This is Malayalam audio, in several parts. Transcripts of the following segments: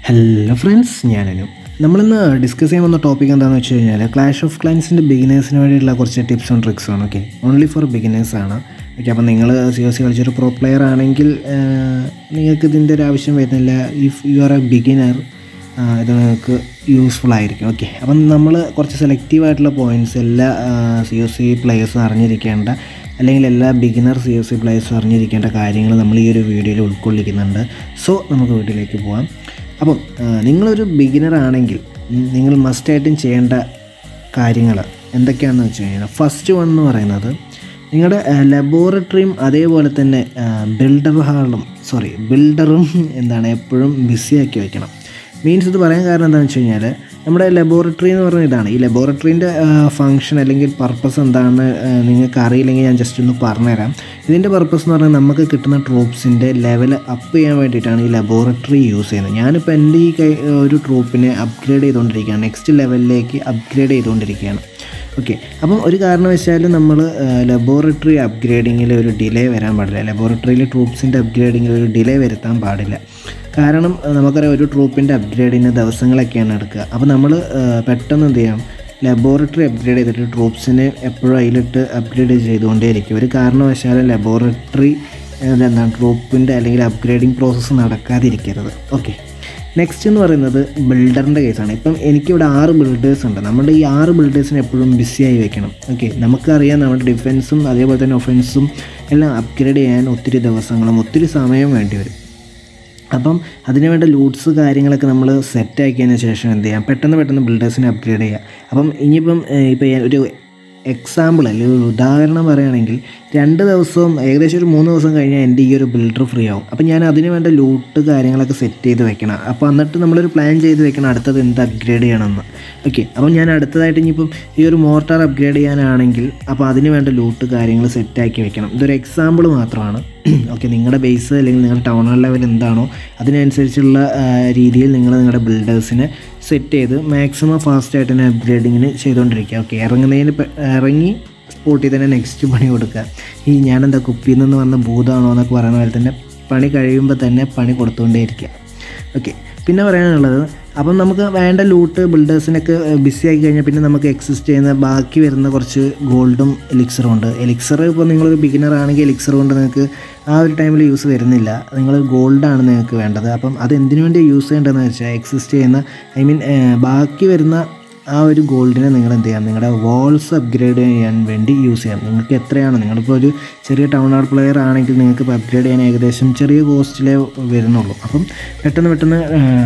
ഹലോ ഫ്രണ്ട്സ് ഞാനു നമ്മളിന്ന് ഡിസ്കസ് ചെയ്യാൻ വന്ന ടോപ്പിക് എന്താണെന്ന് വെച്ച് കഴിഞ്ഞാൽ ക്ലാഷ് ഓഫ് ക്ലൈൻസിൻ്റെ ബിഗിനേഴ്സിന് വേണ്ടിയിട്ടുള്ള കുറച്ച് ടിപ്സ് ആൻഡ് ട്രിക്സ് ആണ് ഓക്കെ ഓൺലി ഫോർ ബിഗിനേഴ്സ് ആണ് ഓക്കെ അപ്പോൾ നിങ്ങൾ സി ഒ സി കളിച്ചൊരു പ്രോ പ്ലെയർ ആണെങ്കിൽ നിങ്ങൾക്ക് ഇതിൻ്റെ ഒരു ആവശ്യം വരുന്നില്ല if you are a beginner ഇത് നിങ്ങൾക്ക് യൂസ്ഫുൾ ആയിരിക്കും ഓക്കെ അപ്പം നമ്മൾ കുറച്ച് സെലക്റ്റീവ് ആയിട്ടുള്ള പോയിൻറ്റ്സ് എല്ലാ സി ഒ സി പ്ലെയേഴ്സും അറിഞ്ഞിരിക്കേണ്ട അല്ലെങ്കിൽ എല്ലാ ബിഗിനർ സി എസ് സി പ്ലേയേഴ്സും അറിഞ്ഞിരിക്കേണ്ട കാര്യങ്ങൾ നമ്മൾ ഈ ഒരു വീഡിയോയിൽ ഉൾക്കൊള്ളിക്കുന്നുണ്ട് സോ നമുക്ക് വീട്ടിലേക്ക് പോകാം അപ്പം ആ, നിങ്ങളൊരു ബിഗിനർ ആണെങ്കിൽ ഉം, നിങ്ങൾ മസ്റ്റായിട്ടും ചെയ്യേണ്ട കാര്യങ്ങൾ എന്തൊക്കെയാണെന്ന് വെച്ച് കഴിഞ്ഞാൽ ഫസ്റ്റ് വൺ എന്ന് പറയുന്നത് നിങ്ങളുടെ ലബോറട്ടറിയും അതേപോലെ തന്നെ ബിൽഡർ ഹാളും സോറി ബിൽഡറും എന്താണ് എപ്പോഴും ബിസിയാക്കി വെക്കണം മീൻസ് ഇത് പറയാൻ കാരണം എന്താണെന്ന് വെച്ച് കഴിഞ്ഞാൽ നമ്മുടെ ലബോറട്ടറി എന്ന് പറഞ്ഞ ഇതാണ് ഈ ലബോറട്ടറീൻ്റെ ഫങ്ഷൻ അല്ലെങ്കിൽ പർപ്പസ് എന്താണെന്ന് ആ, നിങ്ങൾക്ക് അറിയില്ലെങ്കിൽ ഞാൻ ജസ്റ്റ് ഒന്ന് പറഞ്ഞുതരാം ഇതിൻ്റെ പർപ്പസ് എന്ന് പറഞ്ഞാൽ നമുക്ക് കിട്ടുന്ന ട്രൂപ്സിൻ്റെ ലെവൽ അപ്പ് ചെയ്യാൻ വേണ്ടിയിട്ടാണ് ഈ ലബോറട്ടറി യൂസ് ചെയ്യുന്നത് ഞാനിപ്പോൾ എൻ്റെ ഈ കൈ ഒരു ട്രൂപ്പിനെ അപ്ഗ്രേഡ് ചെയ്തുകൊണ്ടിരിക്കുകയാണ് നെക്സ്റ്റ് ലെവലിലേക്ക് അപ്ഗ്രേഡ് ചെയ്തുകൊണ്ടിരിക്കുകയാണ് ഓക്കെ അപ്പം ഒരു കാരണവശാലും നമ്മൾ ലബോറട്ടറി അപ്ഗ്രേഡിങ്ങിൽ ഒരു ഡിലേ വരാൻ പാടില്ല ലബോറട്ടറിയിൽ ട്രൂപ്സിൻ്റെ അപ്ഗ്രേഡിങ്ങിൽ ഒരു ഡിലേ വരുത്താൻ പാടില്ല കാരണം അഹ് നമുക്കറിയാം ഒരു ട്രൂപ്പിൻ്റെ അപ്ഗ്രേഡിന് ദിവസങ്ങളൊക്കെയാണ് എടുക്കുക അപ്പോൾ നമ്മൾ പെട്ടെന്ന് എന്ത് ചെയ്യാം ലബോറട്ടറി അപ്ഗ്രേഡ് ചെയ്തിട്ട് ട്രൂപ്സിനെ എപ്പോഴും അതിലിട്ട് അപ്ഗ്രേഡ് ചെയ്തുകൊണ്ടേയിരിക്കും ഒരു കാരണവശാലും ലബോറട്ടറി എന്താണ് ട്രൂപ്പിൻ്റെ അല്ലെങ്കിൽ അപ്ഗ്രേഡിങ് പ്രോസസ്സ് നടക്കാതിരിക്കരുത് ഓക്കെ നെക്സ്റ്റ് എന്ന് പറയുന്നത് ബിൽഡറിൻ്റെ കേസാണ് ഇപ്പം എനിക്കിവിടെ ആറ് ബിൽഡേഴ്സ് ഉണ്ട് നമ്മുടെ ഈ ആറ് ബിൽഡേഴ്സിനെ എപ്പോഴും ബിസിയായി വെക്കണം ഓക്കെ നമുക്കറിയാം നമ്മുടെ ഡിഫൻസും അതേപോലെ തന്നെ ഒഫൻസും എല്ലാം അപ്ഗ്രേഡ് ചെയ്യാൻ ഒത്തിരി ദിവസങ്ങളും ഒത്തിരി സമയം വേണ്ടി വരും അപ്പം അതിന് വേണ്ട ലൂട്ട്സ് കാര്യങ്ങളൊക്കെ നമ്മൾ സെറ്റ് ആക്കിയതിന് ശേഷം എന്ത് ചെയ്യാം പെട്ടെന്ന് പെട്ടെന്ന് ബിൽഡേഴ്സിനെ അപ്ഗ്രേഡ് ചെയ്യാം അപ്പം ഇനിയിപ്പം ഏഹ്, ഇപ്പം ഞാൻ ഒരു എക്സാമ്പിൾ അല്ലെങ്കിൽ ഒരു ഉദാഹരണം പറയുകയാണെങ്കിൽ രണ്ട് ദിവസവും ഏകദേശം ഒരു മൂന്ന് ദിവസം കഴിഞ്ഞാൽ എൻ്റെ ഈ ഒരു ബിൽഡർ ഫ്രീ ആവും അപ്പം ഞാൻ അതിന് വേണ്ട ലൂട്ട് കാര്യങ്ങളൊക്കെ സെറ്റ് ചെയ്ത് വെക്കണം അപ്പോൾ എന്നിട്ട് നമ്മളൊരു പ്ലാൻ ചെയ്ത് വെക്കണം അടുത്തത് എന്ത് അപ്ഗ്രേഡ് ചെയ്യണമെന്ന് ഓക്കെ അപ്പം ഞാൻ അടുത്തതായിട്ട് ഇനിയിപ്പം ഈ ഒരു മോർട്ടാർ അപ്ഗ്രേഡ് ചെയ്യാനാണെങ്കിൽ അപ്പോൾ അതിന് വേണ്ട ലൂട്ട് കാര്യങ്ങൾ സെറ്റാക്കി വെക്കണം ഇതൊരു എക്സാമ്പിൾ മാത്രമാണ് ഓക്കെ നിങ്ങളുടെ ബേസ് അല്ലെങ്കിൽ നിങ്ങളുടെ ടൗൺ ഹാൾ ലെവൽ എന്താണോ അതിനനുസരിച്ചുള്ള ആ, രീതിയിൽ നിങ്ങൾ നിങ്ങളുടെ ബിൽഡേഴ്സിനെ സെറ്റ് ചെയ്ത് മാക്സിമം ഫാസ്റ്റായിട്ട് തന്നെ അപ്ഗ്രേഡിങ്ങിന് ചെയ്തുകൊണ്ടിരിക്കുക ഓക്കെ ഇറങ്ങുന്നതിന് പെ- ഇറങ്ങി സ്പോട്ടിൽ തന്നെ നെക്സ്റ്റ് പണി കൊടുക്കുക ഈ ഞാനെന്താ കുപ്പിയിൽ നിന്ന് വന്ന ഭൂതമാണോ എന്നൊക്കെ പറയുന്ന പോലെ തന്നെ പണി കഴിയുമ്പോൾ തന്നെ പണി കൊടുത്തുകൊണ്ടേയിരിക്കുക ഓക്കെ പിന്നെ പറയാനുള്ളത് അപ്പം നമുക്ക് വേണ്ട ലൂട്ട് ബിൽഡേഴ്സിനൊക്കെ ബിസി ആക്കി കഴിഞ്ഞാൽ പിന്നെ നമുക്ക് എക്സിസ്റ്റ് ചെയ്യുന്ന ബാക്കി വരുന്ന കുറച്ച് ഗോൾഡും എലിക്സറും ഉണ്ട് എലിക്സർ ഇപ്പോൾ നിങ്ങളൊരു ബിഗിനർ ആണെങ്കിൽ എലിക്സർ കൊണ്ട് നിങ്ങൾക്ക് ആ ഒരു ടൈമിൽ യൂസ് വരുന്നില്ല നിങ്ങൾ ഗോൾഡാണ് നിങ്ങൾക്ക് വേണ്ടത് അപ്പം അത് എന്തിനു വേണ്ടി യൂസ് ചെയ്യേണ്ടതെന്ന് വെച്ചാൽ എക്സിസ്റ്റ് ചെയ്യുന്ന ഐ മീൻ ബാക്കി വരുന്ന ആ ഒരു ഗോൾഡിനെ നിങ്ങൾ എന്ത് ചെയ്യാം നിങ്ങളുടെ വാൾസ് അപ്ഗ്രേഡ് ചെയ്യാൻ വേണ്ടി യൂസ് ചെയ്യാം നിങ്ങൾക്ക് എത്രയാണ് നിങ്ങളിപ്പോൾ ഒരു ചെറിയ ടൗൺ ഹാൾ പ്ലെയർ ആണെങ്കിൽ നിങ്ങൾക്ക് ഇപ്പോൾ അപ്ഗ്രേഡ് ചെയ്യാൻ ഏകദേശം ചെറിയ കോസ്റ്റിലേ വരുന്നുള്ളൂ അപ്പം പെട്ടെന്ന് പെട്ടെന്ന്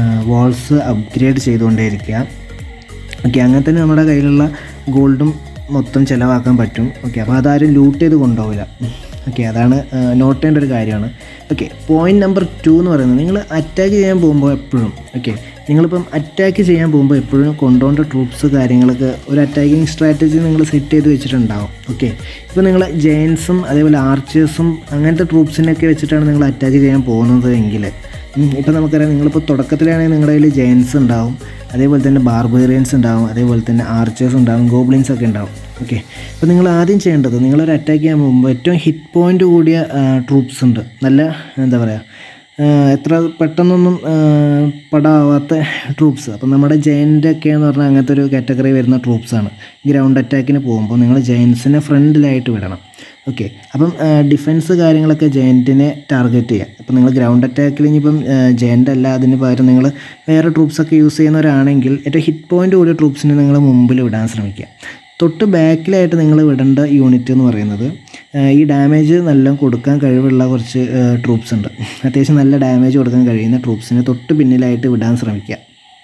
വാൾസ് അപ്ഗ്രേഡ് ചെയ്തുകൊണ്ടേയിരിക്കുക ഓക്കെ അങ്ങനെ തന്നെ നമ്മുടെ കയ്യിലുള്ള ഗോൾഡും മൊത്തം ചിലവാക്കാൻ പറ്റും ഓക്കെ അപ്പോൾ അതാരും ലൂട്ട് ചെയ്ത് കൊണ്ടുപോകില്ല ഓക്കെ അതാണ് നോട്ട് ചെയ്യേണ്ട ഒരു കാര്യമാണ് ഓക്കെ പോയിന്റ് നമ്പർ ടു എന്ന് പറയുന്നത് നിങ്ങൾ അറ്റാക്ക് ചെയ്യാൻ പോകുമ്പോൾ എപ്പോഴും ഓക്കെ നിങ്ങളിപ്പം അറ്റാക്ക് ചെയ്യാൻ പോകുമ്പോൾ എപ്പോഴും കൊണ്ടുപോകേണ്ട ട്രൂപ്സ് കാര്യങ്ങളൊക്കെ ഒരു അറ്റാക്കിങ് സ്ട്രാറ്റജി നിങ്ങൾ സെറ്റ് ചെയ്ത് വെച്ചിട്ടുണ്ടാവും ഓക്കെ ഇപ്പോൾ നിങ്ങൾ ജെയിൻസും അതേപോലെ ആർച്ചേഴ്സും അങ്ങനത്തെ ട്രൂപ്സിനൊക്കെ വെച്ചിട്ടാണ് നിങ്ങൾ അറ്റാക്ക് ചെയ്യാൻ പോകുന്നത് എങ്കിൽ ഇപ്പം നമുക്കറിയാം നിങ്ങളിപ്പോൾ തുടക്കത്തിലാണെങ്കിൽ നിങ്ങളുടെ കയ്യിൽ ജയൻസ് ഉണ്ടാവും അതേപോലെ തന്നെ ബാർബേറിയൻസ് ഉണ്ടാവും അതേപോലെ തന്നെ ആർച്ചേഴ്സ് ഉണ്ടാവും ഗോബ്ലിൻസ് ഒക്കെ ഉണ്ടാവും ഓക്കെ അപ്പോൾ നിങ്ങൾ ആദ്യം ചെയ്യേണ്ടത് നിങ്ങളൊരു അറ്റാക്ക് ചെയ്യാൻ പോകുമ്പോൾ ഏറ്റവും ഹിറ്റ് പോയിൻ്റ് കൂടിയ ട്രൂപ്സ് ഉണ്ട് നല്ല എന്താ പറയുക ആഹ് എത്ര പെട്ടെന്നൊന്നും ആഹ് പടാവാത്ത ട്രൂപ്സ് അപ്പം നമ്മുടെ ജയൻ്റ് ഒക്കെ എന്ന് പറഞ്ഞാൽ അങ്ങനത്തെ ഒരു കാറ്റഗറി വരുന്ന ട്രൂപ്സാണ് ഗ്രൗണ്ട് അറ്റാക്കിന് പോകുമ്പോൾ നിങ്ങൾ ജയൻസിനെ ഫ്രണ്ടിലായിട്ട് വിടണം ഓക്കെ അപ്പം ഡിഫൻസ് കാര്യങ്ങളൊക്കെ ജയൻറ്റിനെ ടാർഗറ്റ് ചെയ്യാം അപ്പം നിങ്ങൾ ഗ്രൗണ്ട് അറ്റാക്കിൽ ഇനിയിപ്പം ജയൻ്റ് അല്ല അതിന് പകരം നിങ്ങൾ വേറെ ട്രൂപ്സൊക്കെ യൂസ് ചെയ്യുന്നവരാണെങ്കിൽ ഏറ്റവും ഹിറ്റ് പോയിൻ്റ് കൂടിയ ട്രൂപ്സിനെ നിങ്ങൾ മുമ്പിൽ വിടാൻ ശ്രമിക്കുക തൊട്ട് ബാക്കിലായിട്ട് നിങ്ങൾ വിടേണ്ട യൂണിറ്റ് എന്ന് പറയുന്നത് ആ, ഈ ഡാമേജ് നല്ല കൊടുക്കാൻ കഴിവുള്ള കുറച്ച് ട്രൂപ്സ് ഉണ്ട് അത്യാവശ്യം നല്ല ഡാമേജ് കൊടുക്കാൻ കഴിയുന്ന ട്രൂപ്സിനെ തൊട്ട് പിന്നിലായിട്ട് വിടാൻ ശ്രമിക്കുക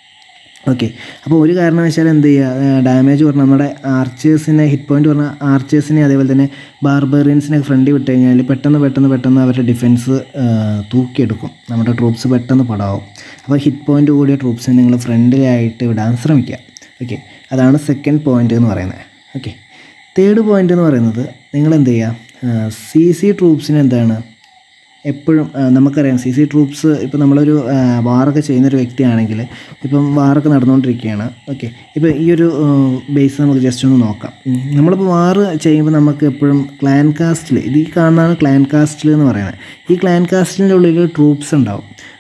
ഓക്കെ അപ്പോൾ ഒരു കാരണവശാലും എന്ത് ചെയ്യുക ഡാമേജ് പറഞ്ഞാൽ നമ്മുടെ ആർച്ചേഴ്സിനെ ഹിറ്റ് പോയിന്റ് പറഞ്ഞാൽ ആർച്ചേഴ്സിനെ അതേപോലെ തന്നെ ബാർബേറിയൻസിനെ ഫ്രണ്ടിൽ വിട്ട് കഴിഞ്ഞാൽ പെട്ടെന്ന് പെട്ടെന്ന് പെട്ടെന്ന് അവരുടെ ഡിഫൻസ് തൂക്കിയെടുക്കും നമ്മുടെ ട്രൂപ്സ് പെട്ടെന്ന് പടാവും അപ്പോൾ ഹിറ്റ് പോയിന്റ് കൂടിയ ട്രൂപ്സിനെ നിങ്ങൾ ഫ്രണ്ടിലായിട്ട് വിടാൻ ശ്രമിക്കുക ഓക്കെ അതാണ് സെക്കൻഡ് പോയിന്റ് എന്ന് പറയുന്നത് ഓക്കെ തേർഡ് പോയിന്റ് എന്ന് പറയുന്നത് നിങ്ങൾ എന്ത് ചെയ്യുക സി സി ട്രൂപ്സിന് എന്താണ് എപ്പോഴും ആ, നമുക്കറിയാം സി സി ട്രൂപ്സ് ഇപ്പോൾ നമ്മളൊരു ആ, വാറൊക്കെ ചെയ്യുന്നൊരു വ്യക്തിയാണെങ്കിൽ ഇപ്പം വാറൊക്കെ നടന്നുകൊണ്ടിരിക്കുകയാണ് ഓക്കെ ഇപ്പോൾ ഈ ഒരു ബേസ് നമുക്ക് ജസ്റ്റ് ഒന്ന് നോക്കാം ഉം. നമ്മളിപ്പോൾ വാറ് ചെയ്യുമ്പോൾ നമുക്ക് എപ്പോഴും ക്ലാൻ കാസ്റ്റിൽ ഇത് ഈ കാണുന്നതാണ് ക്ലാൻ കാസ്റ്റിൽ എന്ന് പറയുന്നത് ഈ ക്ലാൻ കാസ്റ്റിൻ്റെ ഉള്ളിൽ ട്രൂപ്സ് ഉണ്ടാവും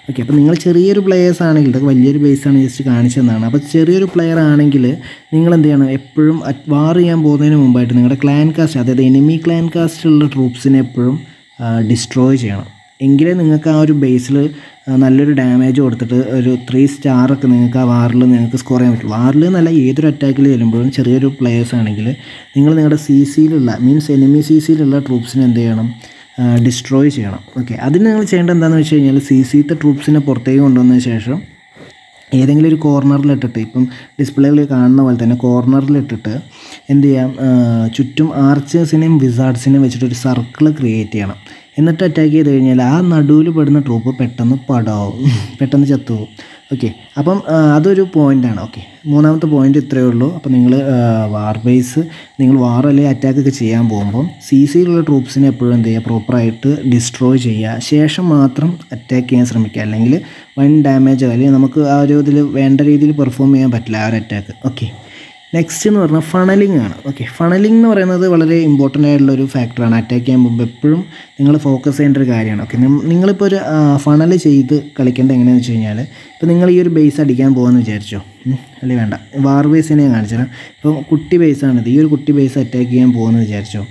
ഓക്കെ അപ്പോൾ നിങ്ങൾ ചെറിയൊരു പ്ലെയേഴ്സ് ആണെങ്കിൽ ഇതൊക്കെ വലിയൊരു ബേസാണ് ജസ്റ്റ് കാണിച്ചതെന്നാണ് അപ്പോൾ ചെറിയൊരു പ്ലെയർ ആണെങ്കിൽ നിങ്ങൾ എന്ത് ചെയ്യണം എപ്പോഴും വാർ ചെയ്യാൻ പോകുന്നതിന് മുമ്പായിട്ട് നിങ്ങളുടെ ക്ലാൻ കാസ്റ്റ് അതായത് എനിമി ക്ലാൻ കാസ്റ്റിലുള്ള ട്രൂപ്സിനെ എപ്പോഴും ഡിസ്ട്രോയ് ചെയ്യണം എങ്കിലേ നിങ്ങൾക്ക് ആ ഒരു ബേസിൽ നല്ലൊരു ഡാമേജ് കൊടുത്തിട്ട് ഒരു ത്രീ സ്റ്റാറൊക്കെ നിങ്ങൾക്ക് ആ വാറിൽ നിങ്ങൾക്ക് സ്കോർ ചെയ്യാൻ പറ്റും വാറിൽ എന്നല്ല ഏതൊരു അറ്റാക്കിൽ ചെല്ലുമ്പോഴും ചെറിയൊരു പ്ലെയേഴ്സ് ആണെങ്കിൽ നിങ്ങൾ നിങ്ങളുടെ സി സിയിലുള്ള മീൻസ് എനിമി സി സിയിലുള്ള ട്രൂപ്സിനെ എന്ത് ചെയ്യണം ഡിസ്ട്രോയ് ചെയ്യണം ഓക്കെ അതിന് നിങ്ങൾ ചെയ്യേണ്ടത് എന്താണെന്ന് വെച്ച് കഴിഞ്ഞാൽ സി സിത്തെ ട്രൂപ്സിനെ പുറത്തേക്ക് കൊണ്ടുവന്നതിന് ശേഷം ഏതെങ്കിലും ഒരു കോർണറിലിട്ടിട്ട് ഇപ്പം ഡിസ്പ്ലേയിൽ കാണുന്ന പോലെ തന്നെ കോർണറിലിട്ടിട്ട് എന്ത് ചെയ്യാം ചുറ്റും ആർച്ചേഴ്സിനെയും വിസാർഡ്സിനെയും വെച്ചിട്ട് ഒരു സർക്കിൾ ക്രിയേറ്റ് ചെയ്യണം എന്നിട്ട് അറ്റാക്ക് ചെയ്ത് കഴിഞ്ഞാൽ ആ നടുവിൽ പെടുന്ന ട്രൂപ്പ് പെട്ടെന്ന് പടാവും പെട്ടെന്ന് ചത്തുപോകും ഓക്കെ അപ്പം അതൊരു പോയിൻ്റാണ് ഓക്കെ മൂന്നാമത്തെ പോയിൻ്റ് ഇത്രയേ ഉള്ളൂ അപ്പോൾ നിങ്ങൾ വാർ ബേസ് നിങ്ങൾ വാർ അല്ലെങ്കിൽ അറ്റാക്ക് ഒക്കെ ചെയ്യാൻ പോകുമ്പം സി സിയിലുള്ള ട്രൂപ്സിനെ എപ്പോഴും എന്ത് ചെയ്യുക പ്രോപ്പറായിട്ട് ഡിസ്ട്രോയ് ചെയ്യുക ശേഷം മാത്രം അറ്റാക്ക് ചെയ്യാൻ ശ്രമിക്കുക അല്ലെങ്കിൽ വൺ ഡാമേജ് അല്ലെങ്കിൽ നമുക്ക് ആ ഒരു ഇതിൽ വേണ്ട രീതിയിൽ പെർഫോം ചെയ്യാൻ പറ്റില്ല ആ ഒരു അറ്റാക്ക് ഓക്കെ നെക്സ്റ്റ് എന്ന് പറഞ്ഞാൽ ഫണലിംഗ് ആണ് ഓക്കെ ഫണലിംഗ് എന്ന് പറയുന്നത് വളരെ ഇമ്പോർട്ടൻ്റ് ആയിട്ടുള്ള ഒരു ഫാക്ടറാണ് അറ്റാക്ക് ചെയ്യാൻ മുമ്പ് എപ്പോഴും നിങ്ങൾ ഫോക്കസ് ചെയ്യേണ്ട ഒരു കാര്യമാണ് ഓക്കെ നിങ്ങളിപ്പോൾ ഒരു ഫണൽ ചെയ്ത് കളിക്കേണ്ടത് എങ്ങനെയാണെന്ന് വെച്ച് കഴിഞ്ഞാൽ ഇപ്പോൾ നിങ്ങൾ ഈ ഒരു ബേസ് അടിക്കാൻ പോകുമെന്ന് വിചാരിച്ചോ അല്ലെങ്കിൽ വേണ്ട വാർ ബേസിനെ ഞാൻ കാണിച്ചു തരാം ഇപ്പം കുട്ടി ബേസാണിത് ഈ ഒരു കുട്ടി ബേസ് അറ്റാക്ക് ചെയ്യാൻ പോകുമെന്ന് വിചാരിച്ചോ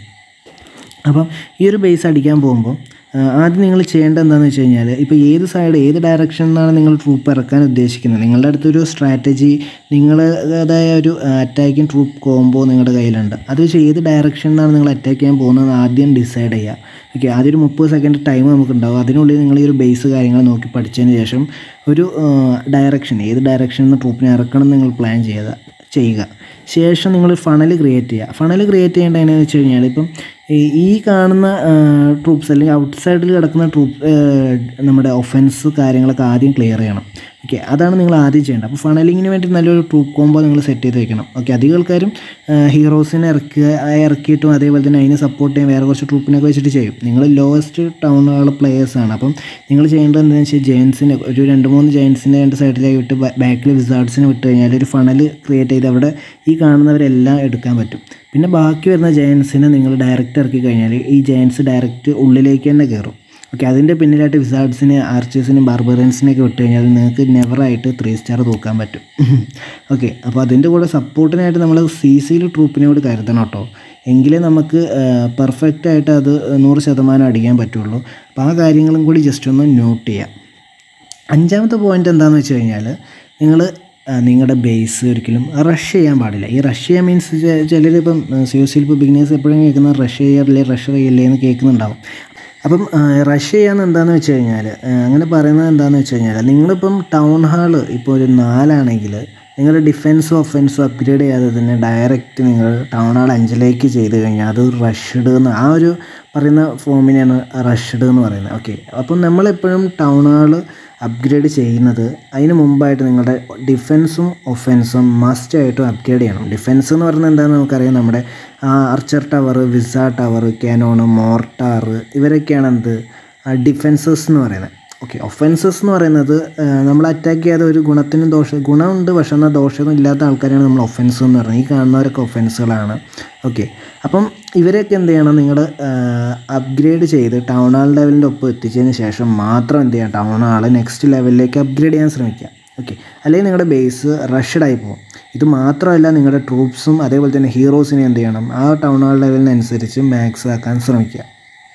അപ്പം ഈ ഒരു ബേസ് അടിക്കാൻ പോകുമ്പോൾ ആദ്യം നിങ്ങൾ ചെയ്യേണ്ടത് എന്താണെന്ന് വെച്ച് കഴിഞ്ഞാൽ ഇപ്പോൾ ഏത് സൈഡ് ഏത് ഡയറക്ഷനിൽ നിന്നാണ് നിങ്ങൾ ട്രൂപ്പ് ഇറക്കാൻ ഉദ്ദേശിക്കുന്നത് നിങ്ങളുടെ അടുത്തൊരു സ്ട്രാറ്റജി നിങ്ങളുടേതായ ഒരു അറ്റാക്കിംഗ് ട്രൂപ്പ് കോംബോ നിങ്ങളുടെ കയ്യിലുണ്ട് അത് വെച്ച് ഏത് ഡയറക്ഷനിൽ നിന്നാണ് നിങ്ങൾ അറ്റാക്ക് ചെയ്യാൻ പോകുന്നത് ആദ്യം ഡിസൈഡ് ചെയ്യുക ഓക്കെ ആദ്യം ഒരു മുപ്പത് സെക്കൻഡ് ടൈം നമുക്കുണ്ടാവും അതിനുള്ളിൽ നിങ്ങൾ ഈ ഒരു ബേസ് കാര്യങ്ങൾ നോക്കി പഠിച്ചതിന് ശേഷം ഒരു ഡയറക്ഷൻ ഏത് ഡയറക്ഷനിൽ നിന്ന് ട്രൂപ്പിനെ ഇറക്കണം എന്ന് നിങ്ങൾ പ്ലാൻ ചെയ്യുക ചെയ്യുക ശേഷം നിങ്ങൾ ഫണൽ ക്രിയേറ്റ് ചെയ്യുക ഫണൽ ക്രിയേറ്റ് ചെയ്യേണ്ടത് എങ്ങനെയാണെന്ന് വെച്ച് കഴിഞ്ഞാൽ ഇപ്പം ഈ കാണുന്ന ട്രൂപ്സ് അല്ലെങ്കിൽ ഔട്ട് സൈഡിൽ കിടക്കുന്ന ട്രൂപ്പ് നമ്മുടെ ഒഫൻസ് കാര്യങ്ങളൊക്കെ ആദ്യം ക്ലിയർ ചെയ്യണം ഓക്കെ അതാണ് നിങ്ങൾ ആദ്യം ചെയ്യേണ്ടത് അപ്പോൾ ഫണലിങ്ങിന് വേണ്ടി നല്ലൊരു ട്രൂപ്പ് കോംബോ നിങ്ങൾ സെറ്റ് ചെയ്ത് വെക്കണം ഓക്കെ അധികം ആൾക്കാരും ഹീറോസിനെ ഇറക്കുക ഇറക്കിയിട്ടും അതേപോലെ തന്നെ അതിനെ സപ്പോർട്ട് ചെയ്യാൻ വേറെ കുറച്ച് ട്രൂപ്പിനൊക്കെ വെച്ചിട്ട് ചെയ്യും നിങ്ങൾ ലോവസ്റ്റ് ടൗണുള്ള പ്ലേയേഴ്സാണ് അപ്പം നിങ്ങൾ ചെയ്യേണ്ടത് എന്താണെന്ന് വെച്ചാൽ ജയൻസിനെ ഒരു രണ്ട് മൂന്ന് ജയൻസിനെ രണ്ട് സൈഡിലേക്ക് വിട്ട് ബാക്കിൽ വിസാർഡ്സിനെ വിട്ട് കഴിഞ്ഞാൽ ഒരു ഫണൽ ക്രിയേറ്റ് ചെയ്ത് അവിടെ ഈ കാണുന്നവരെല്ലാം എടുക്കാൻ പറ്റും പിന്നെ ബാക്കി വരുന്ന ജയൻസിനെ നിങ്ങൾ ഡയറക്റ്റ് ഇറക്കി കഴിഞ്ഞാൽ ഈ ജയൻസ് ഡയറക്റ്റ് ഉള്ളിലേക്ക് തന്നെ കയറും ഓക്കെ അതിൻ്റെ പിന്നിലായിട്ട് വിസാർഡ്സിനെ ആർച്ചേഴ്സിനെയും ബാർബറൻസിനെയൊക്കെ വിട്ട് കഴിഞ്ഞാൽ നിങ്ങൾക്ക് നെവറായിട്ട് ത്രീ സ്റ്റാർ തൂക്കാൻ പറ്റും ഓക്കെ അപ്പോൾ അതിൻ്റെ കൂടെ സപ്പോർട്ടിനായിട്ട് നമ്മൾ സി സിയിൽ ട്രൂപ്പിനോട് കരുതണം കേട്ടോ എങ്കിലേ നമുക്ക് പെർഫെക്റ്റ് ആയിട്ട് അത് നൂറ് ശതമാനം അടിക്കാൻ പറ്റുള്ളൂ അപ്പോൾ ആ കാര്യങ്ങളും കൂടി ജസ്റ്റ് ഒന്ന് നോട്ട് ചെയ്യാം അഞ്ചാമത്തെ പോയിന്റ് എന്താണെന്ന് വെച്ച് കഴിഞ്ഞാൽ നിങ്ങൾ നിങ്ങളുടെ ബേസ് ഒരിക്കലും റഷ് ചെയ്യാൻ പാടില്ല ഈ റഷ് ചെയ്യാൻ മീൻസ് ചിലർ ഇപ്പം സി ഒ സിയിൽ ഇപ്പോൾ ബിഗിനേഴ്സ് എപ്പോഴും കേൾക്കുന്നത് റഷ് ചെയ്യല്ലേ റഷ് ചെയ്യല്ലേ എന്ന് കേൾക്കുന്നുണ്ടാവും അപ്പം റഷ് ചെയ്യാന്ന് എന്താണെന്ന് വെച്ച് കഴിഞ്ഞാൽ അങ്ങനെ പറയുന്നത് എന്താണെന്ന് വെച്ച് കഴിഞ്ഞാൽ നിങ്ങളിപ്പം ടൗൺ ഹാള് ഇപ്പോൾ ഒരു നാലാണെങ്കിൽ നിങ്ങളുടെ ഡിഫെൻസും ഒഫൻസും അപ്ഗ്രേഡ് ചെയ്യാതെ തന്നെ ഡയറക്റ്റ് നിങ്ങൾ ടൗൺ ഹാൾ അഞ്ചിലേക്ക് ചെയ്ത് കഴിഞ്ഞാൽ അത് റഷ്ഡ് എന്ന് ആ ഒരു പറയുന്ന ഫോമിനെയാണ് റഷ്ഡ് എന്ന് പറയുന്നത് ഓക്കെ അപ്പം നമ്മളെപ്പോഴും ടൗൺ ഹാൾ അപ്ഗ്രേഡ് ചെയ്യുന്നത് അതിന് മുമ്പായിട്ട് നിങ്ങളുടെ ഡിഫെൻസും ഒഫൻസും മസ്റ്റ് ആയിട്ടും അപ്ഗ്രേഡ് ചെയ്യണം ഡിഫെൻസ് എന്ന് പറയുന്നത് എന്താണെന്ന് നമുക്കറിയാം നമ്മുടെ ആർച്ചർ ടവർ വിസ ടവർ കാനോൺ മോർട്ടാർ ഇവരൊക്കെയാണ് എന്ത് ഡിഫെൻസസ് എന്ന് പറയുന്നത് ഓക്കെ ഒഫൻസസ് എന്ന് പറയുന്നത് നമ്മൾ അറ്റാക്ക് ചെയ്യാതെ ഒരു ഗുണത്തിനും ദോഷം ഗുണമുണ്ട് പക്ഷെ എന്നാൽ ദോഷമൊന്നും ഇല്ലാത്ത ആൾക്കാരാണ് നമ്മൾ ഒഫൻസ് എന്ന് പറയുന്നത് ഈ കാണുന്നവരൊക്കെ ഒഫൻസുകളാണ് ഓക്കെ അപ്പം ഇവരെയൊക്കെ എന്ത് ചെയ്യണം നിങ്ങൾ അപ്ഗ്രേഡ് ചെയ്ത് ടൗൺ ഹാൾ ലെവലിൻ്റെ ഒപ്പം എത്തിച്ചതിന് ശേഷം മാത്രം എന്ത് ചെയ്യാം ടൗൺ ഹാൾ നെക്സ്റ്റ് ലെവലിലേക്ക് അപ്ഗ്രേഡ് ചെയ്യാൻ ശ്രമിക്കുക ഓക്കെ അല്ലെങ്കിൽ നിങ്ങളുടെ ബേസ് റഷ്ഡ് ആയി പോകും ഇത് മാത്രമല്ല നിങ്ങളുടെ ട്രൂപ്സും അതേപോലെ തന്നെ ഹീറോസിനെ എന്ത് ചെയ്യണം ആ ടൗൺ ഹാൾ ലെവലിനനുസരിച്ച് മാക്സ് ആക്കാൻ ശ്രമിക്കുക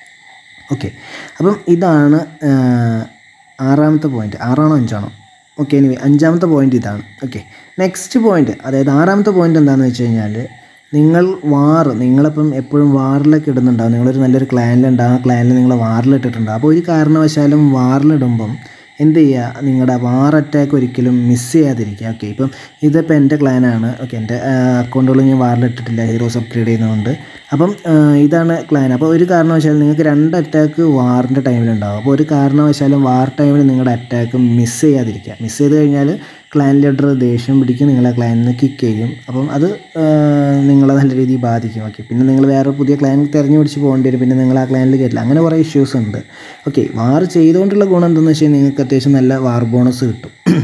ഓക്കെ അപ്പം ഇതാണ് ആറാമത്തെ പോയിന്റ് ആറാണോ അഞ്ചാണോ ഓക്കെ എനിവേ അഞ്ചാമത്തെ പോയിന്റ് ഇതാണ് ഓക്കെ നെക്സ്റ്റ് പോയിന്റ് അതായത് ആറാമത്തെ പോയിന്റ് എന്താണെന്ന് വെച്ച് കഴിഞ്ഞാൽ നിങ്ങൾ വാർ നിങ്ങളിപ്പം എപ്പോഴും വാറിലൊക്കെ ഇടുന്നുണ്ടാവും നിങ്ങളൊരു നല്ലൊരു ക്ലാനിലുണ്ടാവും ആ ക്ലാനിൽ നിങ്ങൾ വാറിലിട്ടിട്ടുണ്ടാവും അപ്പോൾ ഒരു കാരണവശാലും വാറിലിടുമ്പം എന്ത് ചെയ്യുക നിങ്ങളുടെ വാർ അറ്റാക്ക് ഒരിക്കലും മിസ് ചെയ്യാതിരിക്കുക ഓക്കെ ഇപ്പം ഇതിപ്പോൾ എൻ്റെ ക്ലാനാണ് ഓക്കെ എൻ്റെ അക്കൗണ്ടുകൾ ഞാൻ വാറിലിട്ടിട്ടില്ല ഹീറോസ് അപ്ഗ്രേഡ് ചെയ്യുന്നതുകൊണ്ട് അപ്പം ഇതാണ് ക്ലാൻ അപ്പോൾ ഒരു കാരണവശാലും നിങ്ങൾക്ക് രണ്ട് അറ്റാക്ക് വാറിൻ്റെ ടൈമിലുണ്ടാവും അപ്പോൾ ഒരു കാരണവശാലും വാർ ടൈമിൽ നിങ്ങളുടെ അറ്റാക്ക് മിസ് ചെയ്യാതിരിക്കുക മിസ് ചെയ്ത് കഴിഞ്ഞാൽ ക്ലാൻ ലീഡർ ദേഷ്യം പിടിക്കും നിങ്ങളെ ക്ലാനിൽ നിന്ന് കിക്ക് ചെയ്യും അപ്പം അത് നിങ്ങളെ നല്ല രീതിയിൽ ബാധിക്കും ഓക്കെ പിന്നെ നിങ്ങൾ വേറെ പുതിയ ക്ലാൻ തിരഞ്ഞു പിടിച്ച് പോകേണ്ടി വരും പിന്നെ നിങ്ങൾ ആ ക്ലാനിൽ കയറ്റില്ല അങ്ങനെ കുറേ ഇഷ്യൂസ് ഉണ്ട് ഓക്കെ വാർ ചെയ്തുകൊണ്ടുള്ള ഗുണം എന്താണെന്ന് വെച്ച് കഴിഞ്ഞാൽ നിങ്ങൾക്ക് അത്യാവശ്യം നല്ല വാർ ബോണസ് കിട്ടും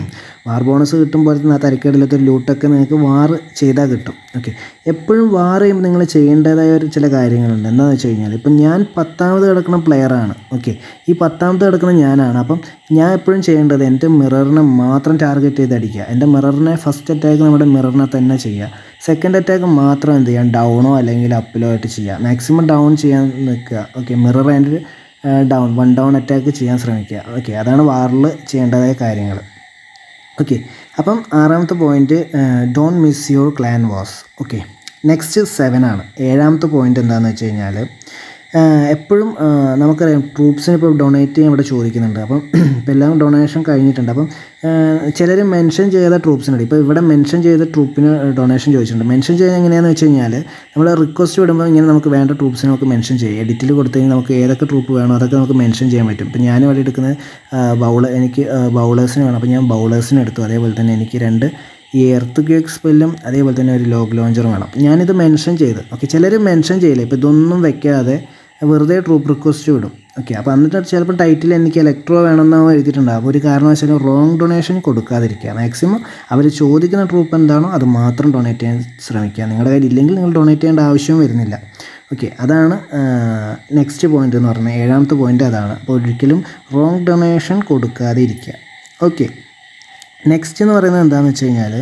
വാർ ബോണസ് കിട്ടും പോലെ തന്നെ ആ തരക്കേടില്ലാത്തൊരു ലൂട്ടൊക്കെ നിങ്ങൾക്ക് വാർ ചെയ്താൽ കിട്ടും ഓക്കെ എപ്പോഴും വാർ ചെയ്യുമ്പോൾ നിങ്ങൾ ചെയ്യേണ്ടതായ ഒരു ചില കാര്യങ്ങളുണ്ട് എന്താണെന്ന് വെച്ച് കഴിഞ്ഞാൽ ഇപ്പം ഞാൻ പത്താമത് കിടക്കുന്ന പ്ലെയറാണ് ഓക്കെ ഈ പത്താമത് കിടക്കുന്ന ഞാനാണ് അപ്പം ഞാൻ എപ്പോഴും ചെയ്യേണ്ടത് എൻ്റെ മിററിനെ മാത്രം ടാർഗറ്റ് ചെയ്ത് അടിക്കുക എൻ്റെ മിററിനെ ഫസ്റ്റ് അറ്റാക്ക് നമ്മുടെ മിററിനെ തന്നെ ചെയ്യുക സെക്കൻഡ് അറ്റാക്ക് മാത്രം എന്ത് ചെയ്യാം ഡൗണോ അല്ലെങ്കിൽ അപ്പിലോ ആയിട്ട് ചെയ്യുക മാക്സിമം ഡൗൺ ചെയ്യാൻ നിൽക്കുക okay mirror and down one down attack ചെയ്യാൻ ശ്രമിക്കുക ഓക്കെ അതാണ് വാറിൽ ചെയ്യേണ്ടതായ കാര്യങ്ങൾ ഓക്കെ അപ്പം ആറാമത്തെ point don't miss your clan wars okay next seven ആണ് ഏഴാമത്തെ പോയിന്റ് എന്താണെന്ന് വെച്ച് കഴിഞ്ഞാൽ എപ്പോഴും നമുക്കറിയാം ട്രൂപ്സിന് ഇപ്പോൾ ഡൊണേറ്റ് ചെയ്യാൻ ഇവിടെ ചോദിക്കുന്നുണ്ട് അപ്പം ഇപ്പം എല്ലാം ഡൊണേഷൻ കഴിഞ്ഞിട്ടുണ്ട് അപ്പം ചിലർ മെൻഷൻ ചെയ്ത ട്രൂപ്സിനുണ്ട് ഇപ്പോൾ ഇവിടെ മെൻഷൻ ചെയ്ത ട്രൂപ്പിന് ഡൊണേഷൻ ചോദിച്ചിട്ടുണ്ട് മെൻഷൻ ചെയ്യുന്നത് എങ്ങനെയാണെന്ന് വെച്ച് കഴിഞ്ഞാൽ നമ്മൾ റിക്വസ്റ്റ് വിടുമ്പോൾ ഇങ്ങനെ നമുക്ക് വേണ്ട ട്രൂപ്സിനെ നമുക്ക് മെൻഷൻ ചെയ്യാം എഡിറ്റിൽ കൊടുത്തു കഴിഞ്ഞാൽ നമുക്ക് ഏതൊക്കെ ട്രൂപ്പ് വേണോ അതൊക്കെ നമുക്ക് മെൻഷൻ ചെയ്യാൻ പറ്റും ഇപ്പം ഞാൻ ഇവിടെ എടുക്കുന്നത് ബൗളർ എനിക്ക് ബൗളേഴ്സിന് വേണം അപ്പോൾ ഞാൻ ബൗളേഴ്സിന് എടുത്തു അതേപോലെ തന്നെ എനിക്ക് രണ്ട് ഈ എർത്ത് ക്വേക്ക് സ്പെല്ലും അതേപോലെ തന്നെ ഒരു ലോഗ് ലോഞ്ചറും വേണം ഞാനിത് മെൻഷൻ ചെയ്ത് ഓക്കെ ചിലർ മെൻഷൻ ചെയ്യില്ല ഇപ്പോൾ ഇതൊന്നും വെക്കാതെ വെറുതെ ട്രൂപ്പ് റിക്വസ്റ്റ് വിടും ഓക്കെ അപ്പോൾ എന്നിട്ട് ചിലപ്പോൾ ടൈറ്റിൽ എനിക്ക് ഇലക്ട്രോ വേണമെന്നാവും എഴുതിയിട്ടുണ്ടാവും അപ്പോൾ ഒരു കാരണവശാലും റോങ് ഡൊണേഷൻ കൊടുക്കാതിരിക്കുക മാക്സിമം അവർ ചോദിക്കുന്ന ട്രൂപ്പ് എന്താണോ അത് മാത്രം ഡൊണേറ്റ് ചെയ്യാൻ ശ്രമിക്കുക നിങ്ങളുടെ കയ്യിൽ ഇല്ലെങ്കിൽ നിങ്ങൾ ഡൊണേറ്റ് ചെയ്യേണ്ട ആവശ്യവും വരുന്നില്ല ഓക്കെ അതാണ് നെക്സ്റ്റ് പോയിന്റ് എന്ന് പറഞ്ഞാൽ ഏഴാമത്തെ പോയിന്റ് അതാണ് അപ്പോൾ ഒരിക്കലും റോങ് ഡൊണേഷൻ കൊടുക്കാതെ ഇരിക്കുക ഓക്കെ നെക്സ്റ്റ് എന്ന് പറയുന്നത് എന്താണെന്ന് വെച്ച് കഴിഞ്ഞാൽ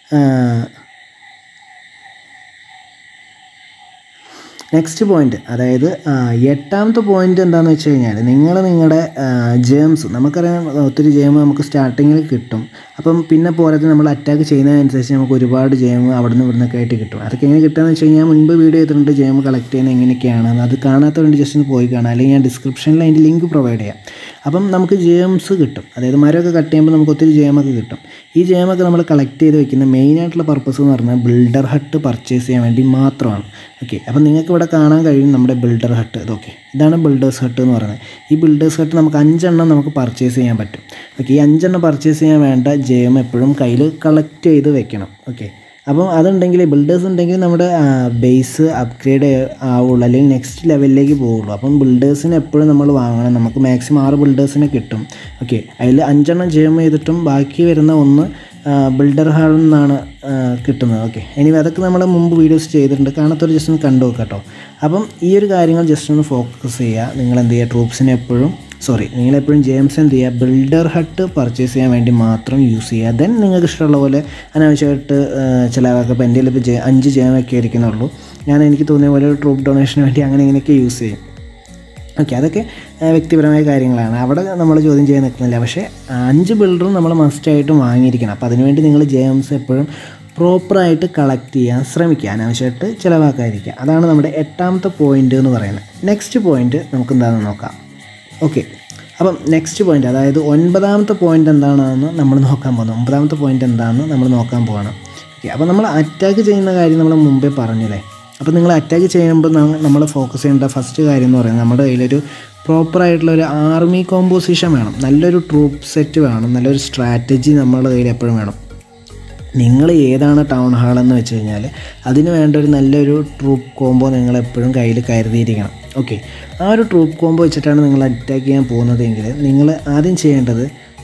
നെക്സ്റ്റ് പോയിന്റ് അതായത് എട്ടാമത്തെ പോയിന്റ് എന്താണെന്ന് വെച്ച് കഴിഞ്ഞാൽ നിങ്ങൾ നിങ്ങളുടെ ജേംസ് നമുക്കറിയാം ഒത്തിരി ജേം നമുക്ക് സ്റ്റാർട്ടിങ്ങിൽ കിട്ടും അപ്പം പിന്നെ പോരാതെ നമ്മൾ അറ്റാക്ക് ചെയ്യുന്നതനുസരിച്ച് നമുക്ക് ഒരുപാട് ജേം അവിടെ നിന്ന് ഇവിടെ നിന്നൊക്കെ ആയിട്ട് കിട്ടും അതൊക്കെ എങ്ങനെ കിട്ടുകയെന്ന് വെച്ച് കഴിഞ്ഞാൽ മുൻപ് വീഡിയോ ചെയ്തിട്ടുണ്ട് ജേം കളക്ട് ചെയ്യുന്നത് എങ്ങനെയൊക്കെയാണ് അത് കാണാത്ത വേണ്ടി ജസ്റ്റ് ഒന്ന് പോയി കാണാം അല്ലെങ്കിൽ ഞാൻ ഡിസ്ക്രിപ്ഷനിൽ അതിൻ്റെ ലിങ്ക് പ്രൊവൈഡ് ചെയ്യാം അപ്പം നമുക്ക് ജെയിംസ് കിട്ടും അതായത് മരമൊക്കെ കട്ട് ചെയ്യുമ്പോൾ നമുക്ക് ഒത്തിരി ജെയമൊക്കെ കിട്ടും ഈ ജെയമൊക്കെ നമ്മൾ കളക്ട് ചെയ്ത് വെക്കുന്ന മെയിനായിട്ടുള്ള പർപ്പസ് എന്ന് പറഞ്ഞാൽ ബിൽഡർ ഹട്ട് പർച്ചേസ് ചെയ്യാൻ വേണ്ടി മാത്രമാണ് ഓക്കെ അപ്പം നിങ്ങൾക്ക് ഇവിടെ കാണാൻ കഴിയും നമ്മുടെ ബിൽഡർ ഹട്ട് ഇതൊക്കെ ഇതാണ് ബിൽഡേഴ്സ് ഹട്ട് എന്ന് പറയുന്നത് ഈ ബിൽഡേഴ്സ് ഹട്ട് നമുക്ക് അഞ്ചെണ്ണം നമുക്ക് പർച്ചേസ് ചെയ്യാൻ പറ്റും ഓക്കെ ഈ അഞ്ചെണ്ണം പർച്ചേസ് ചെയ്യാൻ വേണ്ട ജെയം എപ്പോഴും കയ്യിൽ കളക്ട് ചെയ്ത് വെക്കണം ഓക്കെ അപ്പം അതുണ്ടെങ്കിൽ ബിൽഡേഴ്സ് ഉണ്ടെങ്കിൽ നമ്മുടെ ബേസ് അപ്ഗ്രേഡ് ആവുള്ളൂ അല്ലെങ്കിൽ നെക്സ്റ്റ് ലെവലിലേക്ക് പോവുള്ളൂ അപ്പം ബിൽഡേഴ്സിന് എപ്പോഴും നമ്മൾ വാങ്ങണം നമുക്ക് മാക്സിമം ആറ് ബിൽഡേഴ്സിനെ കിട്ടും ഓക്കെ അതിൽ അഞ്ചെണ്ണം ജെയം ചെയ്തിട്ടും ബാക്കി വരുന്ന ഒന്ന് ബിൽഡർ ഹാളിൽ നിന്നാണ് കിട്ടുന്നത് ഓക്കെ ഇനി അതൊക്കെ നമ്മൾ മുമ്പ് വീഡിയോസ് ചെയ്തിട്ടുണ്ട് കാണാത്തൊരു ജസ്റ്റ് ഒന്ന് കണ്ടു നോക്കാം കേട്ടോ അപ്പം ഈ ഒരു കാര്യങ്ങൾ ജസ്റ്റ് ഒന്ന് ഫോക്കസ് ചെയ്യുക നിങ്ങൾ എന്ത് ചെയ്യുക ട്രൂപ്സിനെ എപ്പോഴും സോറി നിങ്ങളെപ്പോഴും ജെയിംസ് എന്ത് ചെയ്യുക ബിൽഡർ ഹട്ട് പർച്ചേസ് ചെയ്യാൻ വേണ്ടി മാത്രം യൂസ് ചെയ്യുക ദെൻ നിങ്ങൾക്ക് ഇഷ്ടമുള്ള പോലെ അനാവശ്യമായിട്ട് ചിലവാക്കുക ഇപ്പോൾ എൻ്റെ ഇപ്പോൾ അഞ്ച് ജെയമൊക്കെ ഇരിക്കുന്നുള്ളൂ ഞാൻ എനിക്ക് തോന്നിയ പോലെ ട്രൂപ്പ് ഡൊണേഷന് വേണ്ടി അങ്ങനെ ഇങ്ങനെയൊക്കെ യൂസ് ചെയ്യും ഓക്കെ അതൊക്കെ വ്യക്തിപരമായ കാര്യങ്ങളാണ് അവിടെ നമ്മൾ ചോദ്യം ചെയ്യാൻ നിൽക്കുന്നില്ല പക്ഷേ അഞ്ച് ബിൽഡറും നമ്മൾ മസ്റ്റായിട്ടും വാങ്ങിയിരിക്കണം അപ്പോൾ അതിനുവേണ്ടി നിങ്ങൾ ജെയിംസ് എപ്പോഴും പ്രോപ്പറായിട്ട് കളക്ട് ചെയ്യാൻ ശ്രമിക്കുക അനാവശ്യമായിട്ട് ചിലവാക്കാതിരിക്കുക അതാണ് നമ്മുടെ എട്ടാമത്തെ പോയിന്റ് എന്ന് പറയുന്നത് നെക്സ്റ്റ് പോയിന്റ് നമുക്ക് എന്താണെന്ന് നോക്കാം ഓക്കെ അപ്പം നെക്സ്റ്റ് പോയിന്റ് അതായത് ഒൻപതാമത്തെ പോയിന്റ് എന്താണെന്ന് നമ്മൾ നോക്കാൻ പോകുന്നത് ഒമ്പതാമത്തെ പോയിന്റ് എന്താണെന്ന് നമ്മൾ നോക്കാൻ പോവാണ് ഓക്കെ അപ്പോൾ നമ്മൾ അറ്റാക്ക് ചെയ്യുന്ന കാര്യം നമ്മൾ മുമ്പേ പറഞ്ഞല്ലേ അപ്പോൾ നിങ്ങൾ അറ്റാക്ക് ചെയ്യുമ്പോൾ നമ്മൾ ഫോക്കസ് ചെയ്യേണ്ട ഫസ്റ്റ് കാര്യം എന്ന് പറയുന്നത് നമ്മുടെ കയ്യിലൊരു പ്രോപ്പറായിട്ടുള്ള ഒരു ആർമി കോമ്പോസിഷൻ വേണം നല്ലൊരു ട്രൂപ്പ് സെറ്റ് വേണം നല്ലൊരു സ്ട്രാറ്റജി നമ്മുടെ കയ്യിൽ എപ്പോഴും വേണം നിങ്ങൾ ഏതാണ് ടൗൺ ഹാൾ എന്ന് വെച്ച് കഴിഞ്ഞാൽ അതിന് വേണ്ട ഒരു നല്ലൊരു ട്രൂപ്പ് കോംബോ നിങ്ങൾ എപ്പോഴും കയ്യിൽ കരുതിയിരിക്കണം ഓക്കെ ആ ഒരു ട്രൂപ്പ് കോംബോ വെച്ചിട്ടാണ് നിങ്ങൾ അറ്റാക്ക് ചെയ്യാൻ പോകുന്നതെങ്കിൽ നിങ്ങൾ ആദ്യം ചെയ്യേണ്ടത്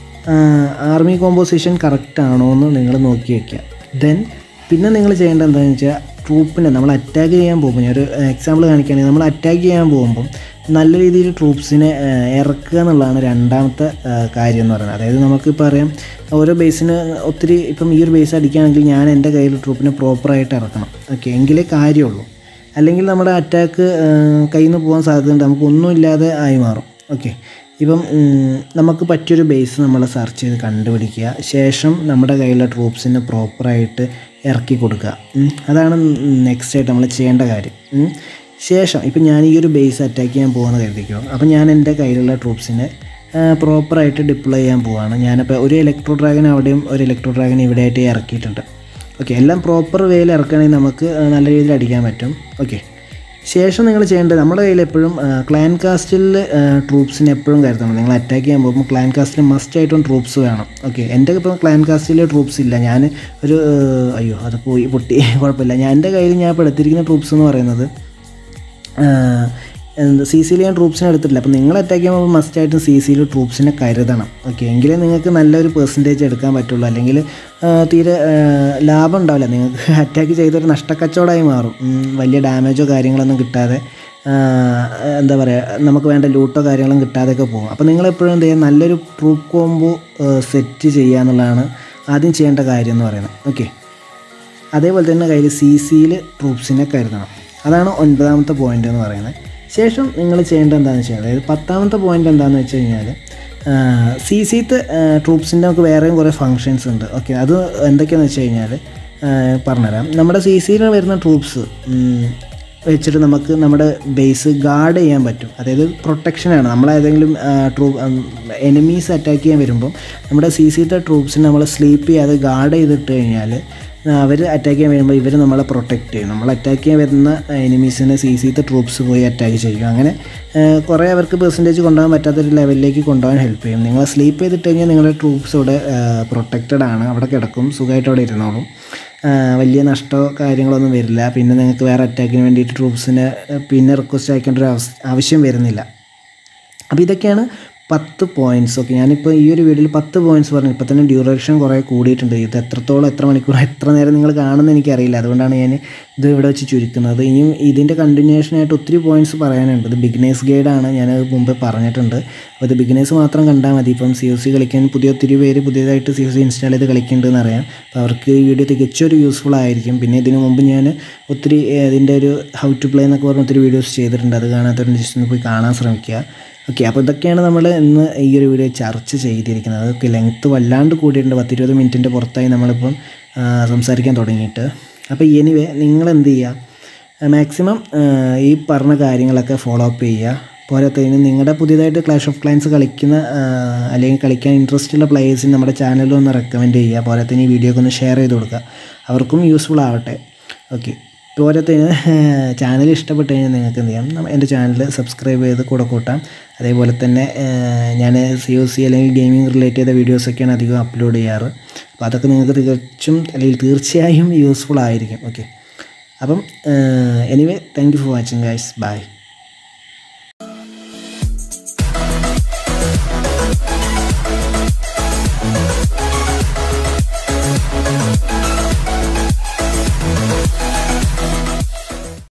ആർമി കോമ്പോസിഷൻ കറക്റ്റ് ആണോ എന്ന് നിങ്ങൾ നോക്കി വയ്ക്കുക ദെൻ പിന്നെ നിങ്ങൾ ചെയ്യേണ്ടത് എന്താണെന്ന് വെച്ചാൽ ട്രൂപ്പിനെ നമ്മൾ അറ്റാക്ക് ചെയ്യാൻ പോകുമ്പോൾ ഞാൻ ഒരു എക്സാമ്പിൾ കാണിക്കുകയാണെങ്കിൽ നമ്മൾ അറ്റാക്ക് ചെയ്യാൻ പോകുമ്പം നല്ല രീതിയിൽ ട്രൂപ്സിനെ ഇറക്കുക എന്നുള്ളതാണ് രണ്ടാമത്തെ കാര്യം എന്ന് പറയുന്നത് അതായത് നമുക്കിപ്പോൾ അറിയാം ഓരോ ബേസിന് ഒത്തിരി ഇപ്പം ഈ ഒരു ബേസ് അടിക്കുകയാണെങ്കിൽ ഞാൻ എൻ്റെ കയ്യിൽ ട്രൂപ്പിനെ പ്രോപ്പറായിട്ട് ഇറക്കണം ഓക്കെ എങ്കിലേ കാര്യമുള്ളൂ അല്ലെങ്കിൽ നമ്മുടെ അറ്റാക്ക് കയ്യിൽ നിന്ന് പോകാൻ സാധ്യതയുണ്ട് നമുക്കൊന്നുമില്ലാതെ ആയി മാറും ഓക്കെ ഇപ്പം നമുക്ക് പറ്റിയൊരു ബേസ് നമ്മൾ സെർച്ച് ചെയ്ത് കണ്ടുപിടിക്കുക ശേഷം നമ്മുടെ കയ്യിലുള്ള ട്രൂപ്സിന് പ്രോപ്പറായിട്ട് ഇറക്കി കൊടുക്കുക അതാണ് നെക്സ്റ്റ് ആയിട്ട് നമ്മൾ ചെയ്യേണ്ട കാര്യം ശേഷം ഇപ്പം ഞാൻ ഈ ഒരു ബേസ് അറ്റാക്ക് ചെയ്യാൻ പോകുന്ന കരുതിക്കോ അപ്പം ഞാൻ എൻ്റെ കയ്യിലുള്ള ട്രൂപ്സിനെ പ്രോപ്പറായിട്ട് ഡിപ്ലോയ് ചെയ്യാൻ പോവുകയാണ് ഞാനിപ്പോൾ ഒരു ഇലക്ട്രോ ഡ്രാഗൻ അവിടെയും ഒരു ഇലക്ട്രോ ഡ്രാഗൻ ഇവിടെ ആയിട്ട് ഇറക്കിയിട്ടുണ്ട് ഓക്കെ എല്ലാം പ്രോപ്പർ വേയിൽ ഇറക്കുകയാണെങ്കിൽ നമുക്ക് നല്ല രീതിയിൽ അടിക്കാൻ പറ്റും ഓക്കെ ശേഷം നിങ്ങൾ ചെയ്യേണ്ടത് നമ്മുടെ കയ്യിൽ എപ്പോഴും ക്ലാൻ കാസ്റ്റിൽ ട്രൂപ്സിനെ എപ്പോഴും കരുതണം നിങ്ങൾ അറ്റാക്ക് ചെയ്യാൻ പോകുമ്പോൾ ക്ലാൻ കാസ്റ്റിൽ മസ്റ്റ് ആയിട്ടും ട്രൂപ്സ് വേണം ഓക്കെ എൻ്റെ ഇപ്പോൾ ക്ലാൻ കാസ്റ്റിൽ ട്രൂപ്സ് ഇല്ല ഞാൻ ഒരു അയ്യോ അത് പോയി പൊട്ടി കുഴപ്പമില്ല ഞാൻ എൻ്റെ കയ്യിൽ ഞാൻ ഇപ്പോൾ എടുത്തിരിക്കുന്ന ട്രൂപ്സ് എന്ന് പറയുന്നത് എന്താ സി സിയിൽ ഞാൻ ട്രൂപ്സിനെ എടുത്തിട്ടില്ല അപ്പോൾ നിങ്ങൾ അറ്റാക്ക് ചെയ്യുമ്പോൾ മസ്റ്റായിട്ടും സി സിയിൽ ട്രൂപ്സിനെ കരുതണം ഓക്കെ എങ്കിലേ നിങ്ങൾക്ക് നല്ലൊരു പെർസെൻറ്റേജ് എടുക്കാൻ പറ്റുള്ളൂ അല്ലെങ്കിൽ ആ, തീരെ ആ, ലാഭം ഉണ്ടാവില്ല നിങ്ങൾക്ക് അറ്റാക്ക് ചെയ്തൊരു നഷ്ടക്കച്ചവടമായി മാറും ഉം, വലിയ ഡാമേജോ കാര്യങ്ങളൊന്നും കിട്ടാതെ ആ, എന്താ പറയുക നമുക്ക് വേണ്ട ലൂട്ടോ കാര്യങ്ങളും കിട്ടാതെയൊക്കെ പോകും അപ്പോൾ നിങ്ങൾ എപ്പോഴും എന്ത് ചെയ്യുക നല്ലൊരു ട്രൂപ്പ് കോംബോ സെറ്റ് ചെയ്യുക എന്നുള്ളതാണ് ആദ്യം ചെയ്യേണ്ട കാര്യം എന്ന് പറയുന്നത് ഓക്കെ അതേപോലെ തന്നെ കയ്യിൽ സി സിയിൽ ട്രൂപ്സിനെ കരുതണം അതാണ് ഒൻപതാമത്തെ പോയിന്റ് എന്ന് പറയുന്നത് ശേഷം നിങ്ങൾ ചെയ്യേണ്ടത് എന്താണെന്ന് വെച്ചാൽ അതായത് പത്താമത്തെ പോയിന്റ് എന്താണെന്ന് വെച്ച് കഴിഞ്ഞാൽ സി സിത്തെ ട്രൂപ്സിൻ്റെ നമുക്ക് വേറെയും കുറേ ഫങ്ഷൻസ് ഉണ്ട് ഓക്കെ അത് എന്തൊക്കെയാണെന്ന് വെച്ച് കഴിഞ്ഞാൽ പറഞ്ഞുതരാം നമ്മുടെ സി സിയിൽ വരുന്ന ട്രൂപ്സ് വെച്ചിട്ട് നമുക്ക് നമ്മുടെ ബേസ് ഗാർഡ് ചെയ്യാൻ പറ്റും അതായത് പ്രൊട്ടക്ഷനാണ് നമ്മളേതെങ്കിലും ട്രൂ എനിമീസ് അറ്റാക്ക് ചെയ്യാൻ വരുമ്പം നമ്മുടെ സി സിത്തെ ട്രൂപ്സിനെ നമ്മൾ സ്ലീപ്പ് ചെയ്യാതെ ഗാർഡ് ചെയ്തിട്ട് കഴിഞ്ഞാൽ അവർ അറ്റാക്ക് ചെയ്യാൻ വരുമ്പോൾ ഇവർ നമ്മളെ പ്രൊട്ടക്റ്റ് ചെയ്യും നമ്മൾ അറ്റാക്ക് ചെയ്യാൻ വരുന്ന എനിമീസിനെ സി സിത്തെ ട്രൂപ്സ് പോയി അറ്റാക്ക് ചെയ്യും അങ്ങനെ ആ, കുറേ അവർക്ക് പെർസെൻറ്റേജ് കൊണ്ടുപോകാൻ പറ്റാത്തൊരു ലെവലിലേക്ക് കൊണ്ടുപോകാൻ ഹെൽപ്പ് ചെയ്യും നിങ്ങൾ സ്ലീപ്പ് ചെയ്തിട്ട് കഴിഞ്ഞാൽ നിങ്ങളുടെ ട്രൂപ്സ് ഇവിടെ പ്രൊട്ടക്റ്റഡ് ആണ് അവിടെ കിടക്കും സുഖമായിട്ട് അവിടെ ഇരുന്നോളും ആ, വലിയ നഷ്ടമോ കാര്യങ്ങളൊന്നും വരില്ല പിന്നെ നിങ്ങൾക്ക് വേറെ അറ്റാക്കിന് വേണ്ടിയിട്ട് ട്രൂപ്സിനെ പിന്നെ റിക്വസ്റ്റ് അയക്കേണ്ട ഒരു അവസ്- ആവശ്യം വരുന്നില്ല അപ്പോൾ ഇതൊക്കെയാണ് പത്ത് പോയിൻറ്റ്സ് ഓക്കെ ഞാനിപ്പോൾ ഈ ഒരു വീഡിയോയിൽ പത്ത് പോയിൻറ്റ്സ് പറഞ്ഞു ഇപ്പോൾ തന്നെ ഡ്യൂറേഷൻ കുറേ കൂടിയിട്ടുണ്ട് ഇത് എത്രത്തോളം എത്ര മണിക്കൂർ എത്ര നേരം നിങ്ങൾ കാണുമെന്ന് എനിക്കറിയില്ല അതുകൊണ്ടാണ് ഞാൻ ഇത് ഇവിടെ വെച്ച് ചുരുക്കുന്നത് ഇനിയും ഇതിൻ്റെ കണ്ടിന്യൂഷനായിട്ട് ഒത്തിരി പോയിൻറ്റ്സ് പറയാനുണ്ട് ഇത് ബിഗിനേഴ്സ് ഗൈഡാണ് ഞാനത് മുമ്പേ പറഞ്ഞിട്ടുണ്ട് അപ്പോൾ ഇത് ബിഗിനേഴ്സ് മാത്രം കണ്ടാൽ മതി ഇപ്പം സി ഒ സി കളിക്കാൻ പുതിയ ഒത്തിരി പേര് പുതിയതായിട്ട് സി ഒ സി ഇൻസ്റ്റാൾ ചെയ്ത് കളിക്കുന്നുണ്ടെന്ന് അറിയാം അപ്പോൾ അവർക്ക് ഈ വീഡിയോ തികച്ചൊരു യൂസ്ഫുൾ ആയിരിക്കും പിന്നെ ഇതിനു മുമ്പ് ഞാൻ ഒത്തിരി ഏഹ്, ഇതിൻ്റെ ഒരു ഹൗ ടു പ്ലേ എന്നൊക്കെ പറഞ്ഞ ഒത്തിരി വീഡിയോസ് ചെയ്തിട്ടുണ്ട് അത് കാണാത്തവർ ജസ്റ്റ് ഒന്ന് പോയി കാണാൻ ശ്രമിക്കുക ഓക്കെ അപ്പോൾ ഇതൊക്കെയാണ് നമ്മൾ ഇന്ന് ഈ ഒരു വീഡിയോ ചർച്ച ചെയ്തിരിക്കുന്നത് അതൊക്കെ ലെങ്ത്ത് വല്ലാണ്ട് കൂടിയിട്ടുണ്ട് പത്തിരുപത് മിനിറ്റിൻ്റെ പുറത്തായി നമ്മളിപ്പം ആ, സംസാരിക്കാൻ തുടങ്ങിയിട്ട് അപ്പോൾ എനിവേ നിങ്ങൾ എന്ത് ചെയ്യുക മാക്സിമം ഈ പറഞ്ഞ കാര്യങ്ങളൊക്കെ ഫോളോ അപ്പ് ചെയ്യുക പോരാത്തതിന് നിങ്ങളുടെ പുതിയതായിട്ട് ക്ലാഷ് ഓഫ് ക്ലൈൻസ് കളിക്കുന്ന ആ, അല്ലെങ്കിൽ കളിക്കാൻ ഇൻട്രസ്റ്റ് ഉള്ള പ്ലേയേഴ്സിന് നമ്മുടെ ചാനലിൽ ഒന്ന് റെക്കമെൻഡ് ചെയ്യുക പോരാത്തതിന് ഈ വീഡിയോ ഒക്കെ ഒന്ന് ഷെയർ ചെയ്ത് കൊടുക്കുക അവർക്കും യൂസ്ഫുൾ ആവട്ടെ ഓക്കെ പോരാത്തതിന് ചാനൽ ഇഷ്ടപ്പെട്ട് കഴിഞ്ഞാൽ നിങ്ങൾക്ക് എന്ത് ചെയ്യാം നമ്മ- എൻ്റെ ചാനൽ സബ്സ്ക്രൈബ് ചെയ്ത് കൂടെ കൂട്ടാം അതേപോലെ തന്നെ ഞാൻ സി ഒ സി അല്ലെങ്കിൽ ഗെയിമിംഗ് റിലേറ്റ് ചെയ്ത വീഡിയോസൊക്കെയാണ് അധികം അപ്ലോഡ് ചെയ്യാറ് അപ്പോൾ അതൊക്കെ നിങ്ങൾക്ക് തികച്ചും അല്ലെങ്കിൽ തീർച്ചയായും യൂസ്ഫുൾ ആയിരിക്കും ഓക്കെ അപ്പം anyway thank you for watching guys by